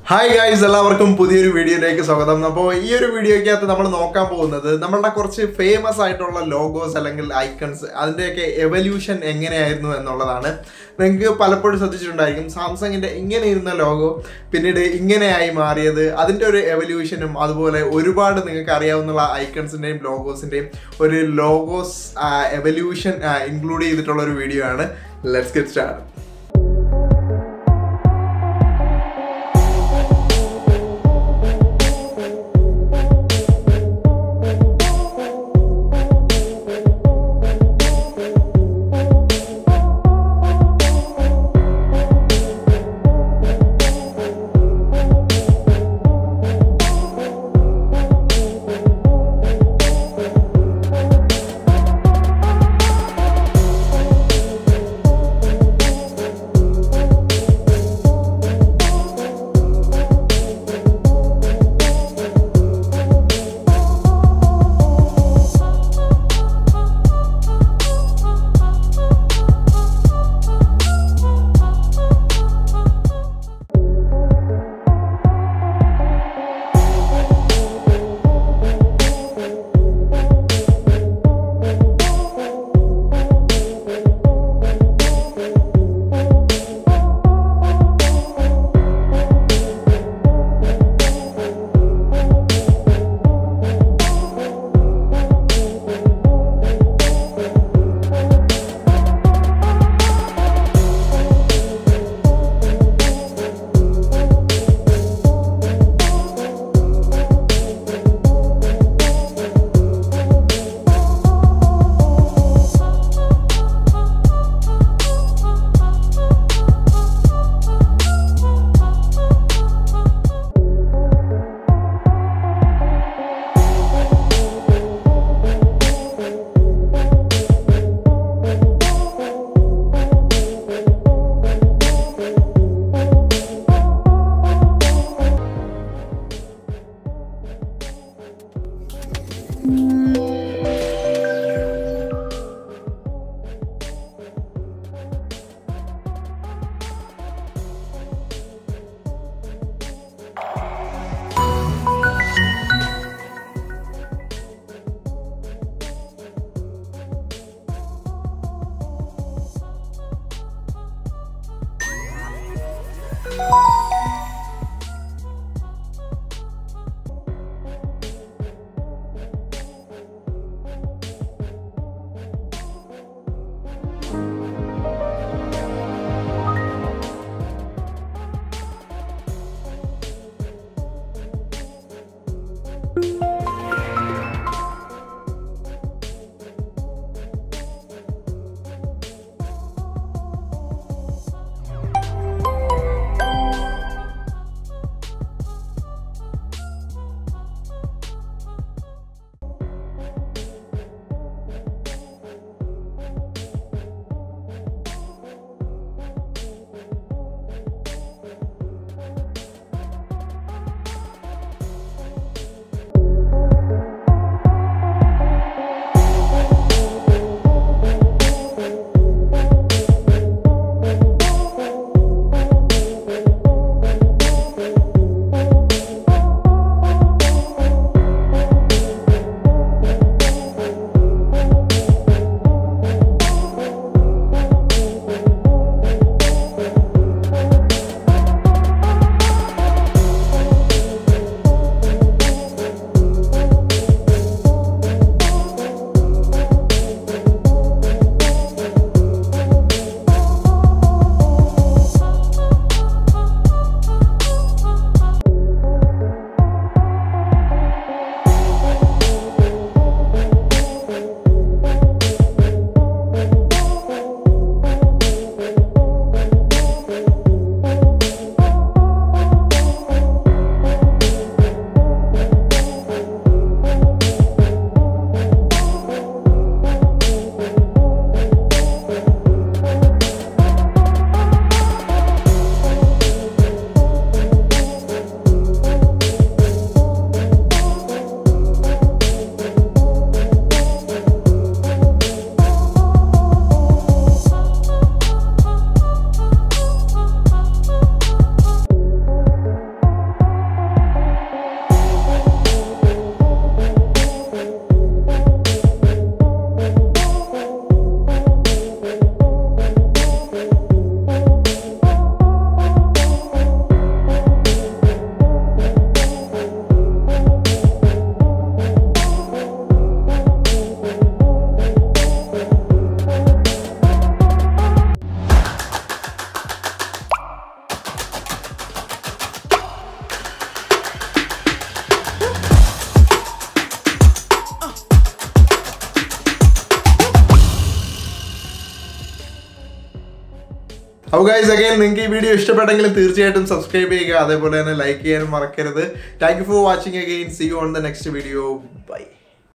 hi guys എല്ലാവർക്കും പുതിയൊരു വീഡിയോയിലേക്ക് സ്വാഗതം അപ്പോൾ ഈ ഒരു വീഡിയോയ്ക്കകത്ത് നമ്മൾ നോക്കാൻ പോകുന്നത് നമ്മളുടെ കുറച്ച് ഫേമസ് ആയിട്ടുള്ള ലോഗോസ് അല്ലെങ്കിൽ ഐക്കൺസ് അതിൻ്റെയൊക്കെ എവല്യൂഷൻ എങ്ങനെയായിരുന്നു എന്നുള്ളതാണ് നിങ്ങൾക്ക് പലപ്പോഴും ശ്രദ്ധിച്ചിട്ടുണ്ടായിരിക്കും സാംസങ്ങിൻ്റെ ഇങ്ങനെ ഇരുന്ന ലോഗോ പിന്നീട് ഇങ്ങനെയായി മാറിയത് അതിൻ്റെ ഒരു എവല്യൂഷനും അതുപോലെ ഒരുപാട് നിങ്ങൾക്ക് അറിയാവുന്ന ഐക്കൺസിൻ്റെയും ലോഗോസിൻ്റെയും ഒരു ലോഗോസ് എവല്യൂഷൻ ഇൻക്ലൂഡ് ചെയ്തിട്ടുള്ള ഒരു വീഡിയോ ആണ് ലെറ്റ്സ് ഗെറ്റ് സ്റ്റാർട്ട് അപ്പോൾ ഗൈസ് അഗൈൻ നിങ്ങൾക്ക് ഈ വീഡിയോ ഇഷ്ടപ്പെട്ടെങ്കിൽ തീർച്ചയായിട്ടും സബ്സ്ക്രൈബ് ചെയ്യുക അതേപോലെ തന്നെ ലൈക്ക് ചെയ്യാനും മറക്കരുത് thank you for watching again see you on the next video by